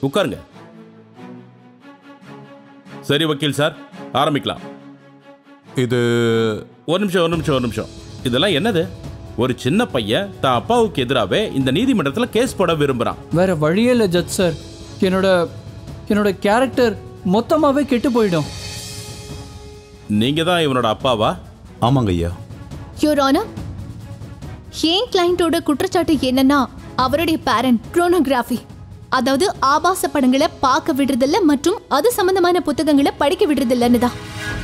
உட்காருங்க சரி வக்கீல் சார் ஆரம்பிக்கலாம் இது ஒரு நிமிஷம் ஒரு நிமிஷம் ஒரு நிமிஷம் இதெல்லாம் என்னது ஒரு சின்ன பையன் தான் அப்பாவுக்கு எதிராகவே இந்த நீதிமன்றத்தில் கேஸ் போட விரும்புறான் வேற வழியே இல்லை ஜட்ஜ் சார் என்னோட என்னோட கேரக்டர் மொத்தமாகவே கெட்டு போயிடும் நீங்க தான் இவனோட அப்பாவா ஆமாங்க ஐயா யோர் ஆனர் ஏன் கிளைண்டோட குற்றச்சாட்டு என்னன்னா அவருடைய பேரண்ட் குரோனோகிராஃபி அதாவது ஆபாச படங்களை பார்க்க விடுறதில்ல மற்றும் அது சம்பந்தமான புத்தகங்களை படிக்க விடுறதில்லன்னு தான்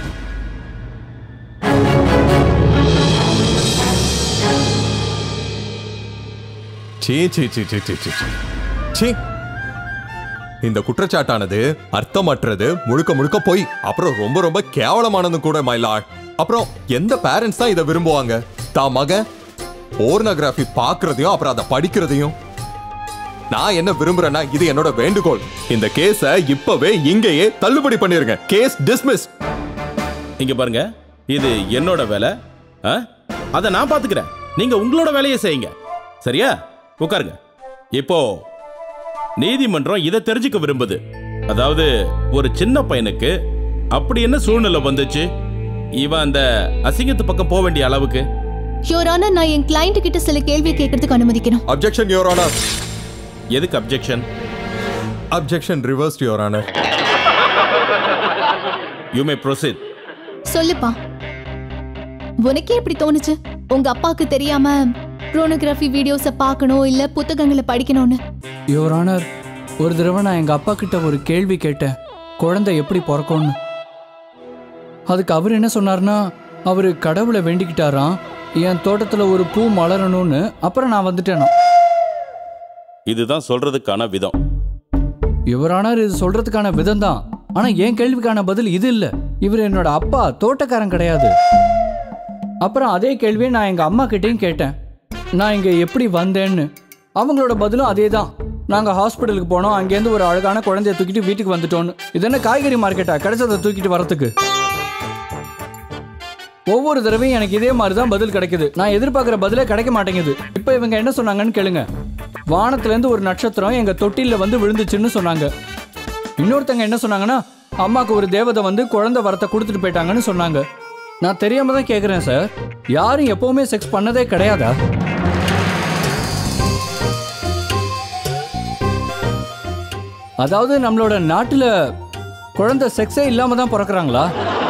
சீ சீ சீ சீ சீ சீ சீ. சீ இந்த குற்றச்சாட்டானது அர்த்தமற்றது முழுக்க முழுக்க போய் அப்புறம் ரொம்ப ரொம்ப கேவலமானது கூட மயிலாட் அப்புறம் எந்த பேரண்ட்ஸ் தான் இதை விரும்புவாங்க தான் மகன் போர்னோகிராஃபி பார்க்கறதையும் அப்புறம் அதை படிக்கிறதையும் நான் என்ன விரும்புறேன்னா இது என்னோட வேண்டுகோள் இந்த கேஸை இப்பவே இங்கேயே தள்ளுபடி பண்ணிருங்க கேஸ் டிஸ்மிஸ் இங்க பாருங்க இது என்னோட வேலை ஆ? அதை நான் பாத்துக்கிறேன் நீங்க உங்களோட வேலையை செய்யுங்க சரியா உட்காருங்க இப்போ நீதிமன்றம் இதை தெரிஞ்சுக்க விரும்புது அதாவது ஒரு சின்ன பையனுக்கு அப்படி என்ன சூழ்நிலை வந்துச்சு இவன் அந்த அசிங்கத்து பக்கம் போக வேண்டிய அளவுக்கு யோர் ஆனர் நான் என் கிளைண்ட் கிட்ட சில கேள்வி கேட்கறதுக்கு அனுமதிக்கணும் அப்ஜெக்ஷன் யுவர் ஆனர் எதுக்கு objection objection reverse your honour you may proceed சொல்லுப்பா உனக்கே எப்படி தோணுச்சு உங்க அப்பாவுக்கு தெரியாம குரோனோகிராஃபி வீடியோஸை பார்க்கணும் இல்ல புத்தகங்களை படிக்கணும்னு யுவர் ஆனர் ஒரு தடவை நான் எங்கள் அப்பா கிட்ட ஒரு கேள்வி கேட்டேன் குழந்தை எப்படி பிறக்கும்னு அதுக்கு அவர் என்ன சொன்னார்னா அவர் கடவுளை வேண்டிக்கிட்டாராம் என் தோட்டத்தில் ஒரு பூ மலரணும்னு அப்புறம் நான் வந்துட்டேனா இதுதான் சொல்றதுக்கான விதம் யுவர் ஆனர் இது சொல்றதுக்கான விதம் தான் ஆனால் என் கேள்விக்கான பதில் இது இல்லை இவர் என்னோட அப்பா தோட்டக்காரன் கிடையாது அப்புறம் அதே கேள்வியை நான் எங்கள் அம்மா கிட்டேயும் கேட்டேன் நான் இங்கே எப்படி வந்தேன்னு அவங்களோட பதிலும் அதே தான் நாங்கள் ஹாஸ்பிட்டலுக்கு போனோம் அங்கேருந்து ஒரு அழகான குழந்தைய தூக்கிட்டு வீட்டுக்கு வந்துட்டோன்னு இது என்ன காய்கறி மார்க்கெட்டா கிடைச்சதை தூக்கிட்டு வரத்துக்கு ஒவ்வொரு தடவையும் எனக்கு இதே மாதிரி தான் பதில் கிடைக்குது நான் எதிர்பார்க்குற பதிலே கிடைக்க மாட்டேங்குது இப்போ இவங்க என்ன சொன்னாங்கன்னு கேளுங்க வானத்துலேருந்து ஒரு நட்சத்திரம் எங்கள் தொட்டிலில் வந்து விழுந்துச்சுன்னு சொன்னாங்க இன்னொருத்தங்க என்ன சொன்னாங்கன்னா அம்மாக்கு ஒரு தேவதை வந்து குழந்தை வரத்தை கொடுத்துட்டு போயிட்டாங்கன்னு சொன்னாங்க நான் தெரியாம தான் கேட்குறேன் சார் யாரும் எப்பவுமே செக்ஸ் பண்ணதே கிடையாதா அதாவது நம்மளோட நாட்டில் குழந்தை செக்ஸே இல்லாம தான் பிறக்கறாங்களா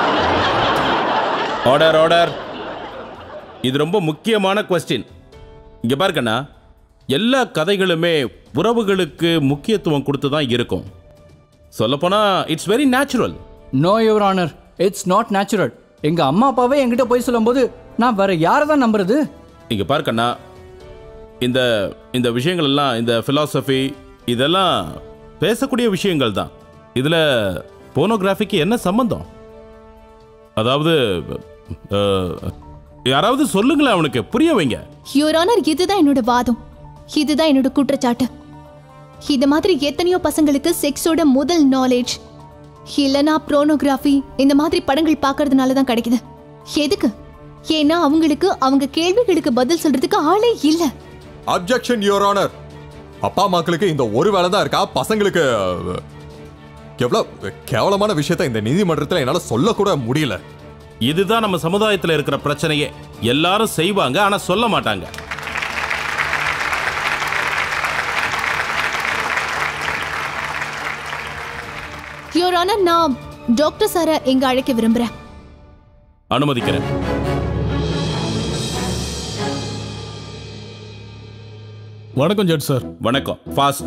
ஆர்டர் ஆர்டர் இது ரொம்ப முக்கியமான கொஸ்டின் இங்க பாருக்கண்ணா எல்லா கதைகளுமே உறவுகளுக்கு முக்கியத்துவம் கொடுத்து தான் இருக்கும் சொல்லப்போனா it's very natural no your honour it's not natural எங்க அம்மா அப்பாவே என்கிட்ட போய் சொல்லும்போது நான் வேற யாரை தான் நம்புறது இங்க பாருக்கண்ணா இந்த இந்த விஷயங்கள் எல்லாம் இந்த philosophy இதெல்லாம் பேசக்கூடிய விஷயங்கள் தான் இதுல போனோகிராஃபிக்கு என்ன சம்பந்தம் அதாவது அஹ், யாராவது சொல்லுங்களேன் அவனுக்கு புரிய வைங்க யுவர் ஆனர் இதுதான் என்னோட வாதம் இதுதான் என்னோட குற்றச்சாட்டு இந்த மாதிரி எத்தனையோ பசங்களுக்கு செக்ஸோட முதல் நாலேஜ் இல்லனா ப்ரோனோகிராஃபி இந்த மாதிரி படங்கள் பார்க்கறதுனால தான் கிடைக்குது எதுக்கு ஏன்னா அவங்களுக்கு அவங்க கேள்விகளுக்கு பதில் சொல்றதுக்கு ஆளே இல்ல அப்ஜெக்ஷன் யுவர் ஆனர் அப்பா அம்மாக்களுக்கு இந்த ஒரு வேலை தான் இருக்கா பசங்களுக்கு அஹ், எவ்வளவு கேவலமான விஷயத்தை இந்த நீதிமன்றத்தில் என்னால சொல்லக்கூட முடியல இதுதான் நம்ம சமுதாயத்தில் இருக்கிற பிரச்சனையே எல்லாரும் செய்வாங்க ஆனா சொல்ல மாட்டாங்க யுவர் ஆனர் நான் டாக்டர் சாரை எங்க அழைக்க விரும்புறேன் அனுமதிக்கிறேன் வணக்கம் ஜட் சார் வணக்கம் ஃபாஸ்ட்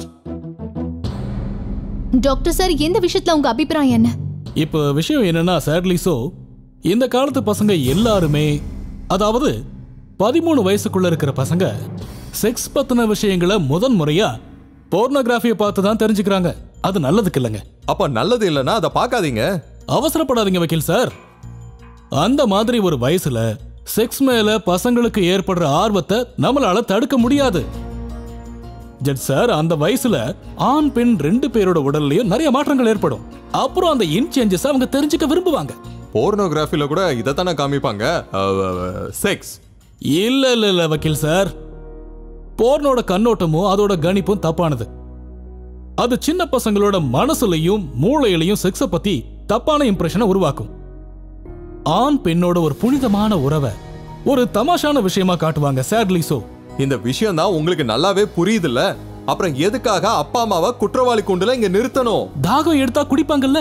டாக்டர் சார் எந்த விஷயத்துல உங்க அபிப்பிராயம் என்ன இப்போ விஷயம் என்னன்னா சேட்லி சோ இந்த காலத்து பசங்க எல்லாருமே அதாவது பதிமூணு வயசுக்குள்ள இருக்கிற பசங்க செக்ஸ் பத்தின விஷயங்களை முதன் முறையா போர்னோகிராஃபியை பார்த்து தான் தெரிஞ்சுக்கிறாங்க அது நல்லதுக்கு இல்லைங்க அப்ப நல்லது இல்லைன்னா அதை பார்க்காதீங்க அவசரப்படாதீங்க வக்கீல் சார் அந்த மாதிரி ஒரு வயசுல செக்ஸ் மேல பசங்களுக்கு ஏற்படுற ஆர்வத்தை நம்மளால தடுக்க முடியாது ஜட் சார் அந்த வயசுல ஆண் பெண் ரெண்டு பேரோட உடல்லயும் நிறைய மாற்றங்கள் ஏற்படும் அப்புறம் அந்த இன் சேஞ்சஸ் அவங்க தெரிஞ்சுக்க விரும்புவாங்க போர்னோகிராஃபில கூட இதைத்தானே காமிப்பாங்க செக்ஸ் இல்ல இல்ல இல்ல வக்கீல் சார் போர்னோட கண்ணோட்டமும் அதோட கணிப்பும் தப்பானது அது சின்ன பசங்களோட மனசுலயும் மூளையிலையும் செக்ஸ பத்தி தப்பான இம்ப்ரெஷனை உருவாக்கும் ஆண் பெண்ணோட ஒரு புனிதமான உறவை ஒரு தமாஷான விஷயமா காட்டுவாங்க சேட்லி சோ இந்த விஷயம் தான் உங்களுக்கு நல்லாவே புரியுதுல்ல அப்புறம் எதுக்காக அப்பா அம்மாவை குற்றவாளி கூண்டுல இங்க நிறுத்தணும் தாகம் எடுத்தா குடிப்பாங்கல்ல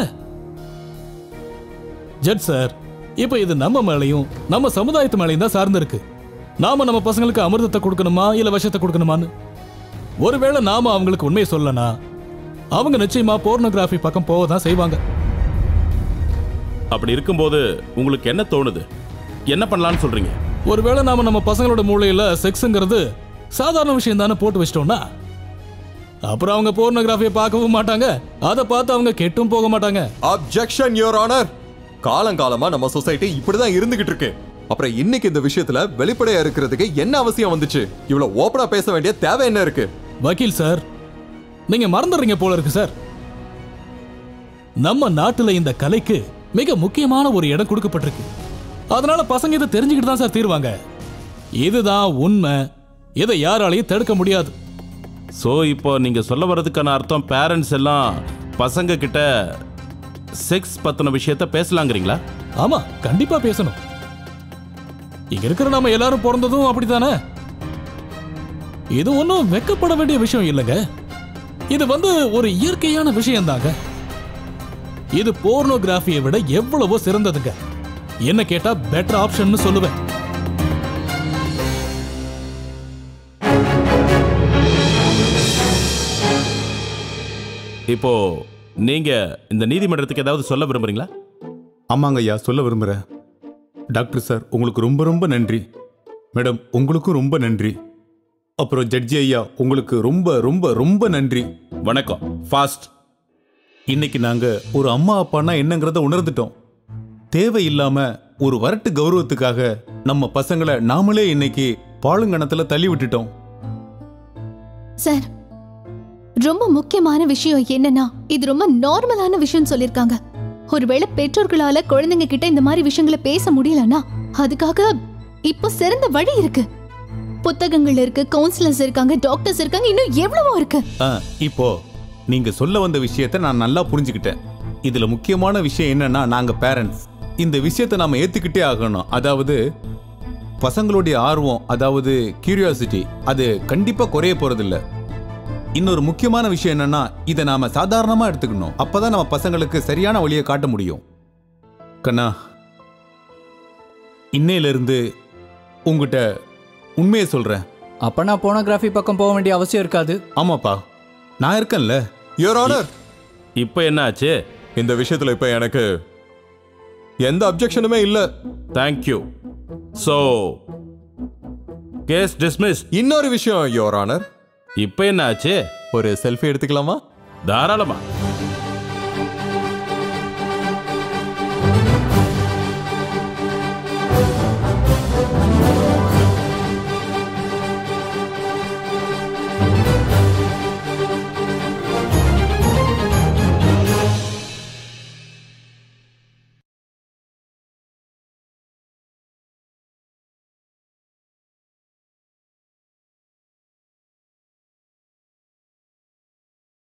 ஜட் சார் இப்போ இது நம்ம மேலையும் நம்ம சமுதாயத்து மேலையும் தான் சார்ந்து இருக்கு நாம நம்ம பசங்களுக்கு அமிர்தத்தை கொடுக்கணுமா இல்ல விஷத்தை கொடுக்கணுமான்னு ஒருவேளை நாம அவங்களுக்கு உண்மையை சொல்லனா அவங்க நிச்சயமா போர்னோகிராஃபி பக்கம் போக தான் செய்வாங்க அப்படி இருக்கும்போது உங்களுக்கு என்ன தோணுது என்ன பண்ணலாம்னு சொல்றீங்க ஒருவேளை நாம நம்ம பசங்களோட மூளையில செக்ஸுங்கிறது சாதாரண விஷயம் தானே போட்டு வச்சிட்டோம்னா அப்புறம் அவங்க போர்னோகிராஃபியை பார்க்கவும் மாட்டாங்க அதை பார்த்து அவங்க கெட்டும் போக மாட்டாங்க அப்ஜெக்ஷன் யுவர் ஆனர் காலங்காலமா நம்ம சொசைட்டி இப்படிதான் இருந்துகிட்டு இருக்கு அப்புறம் இன்னைக்கு இந்த விஷயத்துல வெளிப்படையா இருக்கிறதுக்கு என்ன அவசியம் வந்துச்சு இவ்வளவு ஓப்பனா பேச வேண்டிய தேவை என்ன இருக்கு வக்கீல் சார் நீங்க மறந்துடுறீங்க போல இருக்கு சார் நம்ம நாட்டுல இந்த கலைக்கு மிக முக்கியமான ஒரு இடம் கொடுக்கப்பட்டிருக்கு அதனால பசங்க இதை தெரிஞ்சுக்கிட்டு தான் சார் தீருவாங்க இதுதான் உண்மை இதை யாராலையும் தடுக்க முடியாது ஸோ இப்போ நீங்க சொல்ல வர்றதுக்கான அர்த்தம் பேரண்ட்ஸ் எல்லாம் பசங்க கிட்ட செக்ஸ் பத்தின விஷயத்த பேசலாங்கிறீங்களா ஆமா கண்டிப்பா பேசணும் இங்க இருக்கிற நம்ம எல்லாரும் பிறந்ததும் அப்படித்தானே இது ஒன்றும் வெக்கப்பட வேண்டிய விஷயம் இல்லைங்க இது வந்து ஒரு இயற்கையான விஷயம் தாங்க இது போர்னோகிராஃபியை விட எவ்வளவோ சிறந்ததுங்க என்ன கேட்டா பெட்டர் ஆப்ஷன் சொல்லுவேன் இப்போ நீங்க இந்த நீதிமன்றத்துக்கு ஏதாவது சொல்ல விரும்புறீங்களா ஆமாங்க ஐயா சொல்ல விரும்புகிறேன் டாக்டர் சார் உங்களுக்கு ரொம்ப ரொம்ப நன்றி மேடம் உங்களுக்கும் ரொம்ப நன்றி அப்புறம் ஜட்ஜி ஐயா உங்களுக்கு ரொம்ப ரொம்ப ரொம்ப நன்றி வணக்கம் ஃபாஸ்ட் இன்னைக்கு நாங்க ஒரு அம்மா அப்பான்னா என்னங்கிறத உணர்ந்துட்டோம் தேவையில்லாம ஒரு வரட்டு கௌரவத்துக்காக நம்ம பசங்களை நாமளே இன்னைக்கு பாலுங்கணத்துல தள்ளி விட்டுட்டோம் சார் ரொம்ப முக்கியமான விஷயம் என்னன்னா இது ரொம்ப நார்மலான விஷயம் சொல்லிருக்காங்க ஒருவேளை பெற்றோர்களால குழந்தைங்க கிட்ட இந்த மாதிரி விஷயங்களை பேச முடியலன்னா அதுக்காக இப்போ சிறந்த வழி இருக்கு புத்தகங்கள் இருக்கு கவுன்சிலர்ஸ் இருக்காங்க டாக்டர்ஸ் இருக்காங்க இன்னும் எவ்வளவோ இருக்கு ஆ, இப்போ நீங்க சொல்ல வந்த விஷயத்தை நான் நல்லா புரிஞ்சுக்கிட்டேன் இதுல முக்கியமான விஷயம் என்னன்னா நாங்க பேரண்ட்ஸ் இந்த விஷயத்தை நாம ஏத்துக்கிட்டே ஆகணும் அதாவது பசங்களுடைய ஆர்வம் அதாவது கியூரியாசிட்டி அது கண்டிப்பா குறைய போறதில்ல இன்னொரு முக்கியமான விஷயம் என்னன்னா இதை நாம சாதாரணமா எடுத்துக்கணும் அப்பதான் நம்ம பசங்களுக்கு சரியான வழியை காட்ட முடியும் கண்ணா இன்னையில இருந்து உங்ககிட்ட உண்மையை சொல்றேன் அப்ப நான் போனோகிராஃபி பக்கம் போக வேண்டிய அவசியம் இருக்காது ஆமாப்பா நான் இருக்கேன்ல யுவர் ஆனர் இப்போ என்ன ஆச்சு இந்த விஷயத்துல இப்ப எனக்கு எந்த அப்ஜெக்ஷனுமே இல்ல தேங்க்யூ ஸோ கேஸ் டிஸ்மிஸ் இன்னொரு விஷயம் யுவர் ஆனர் இப்போ என்ன ஆச்சு ஒரு செல்ஃபி எடுத்துக்கலாமா தாராளமா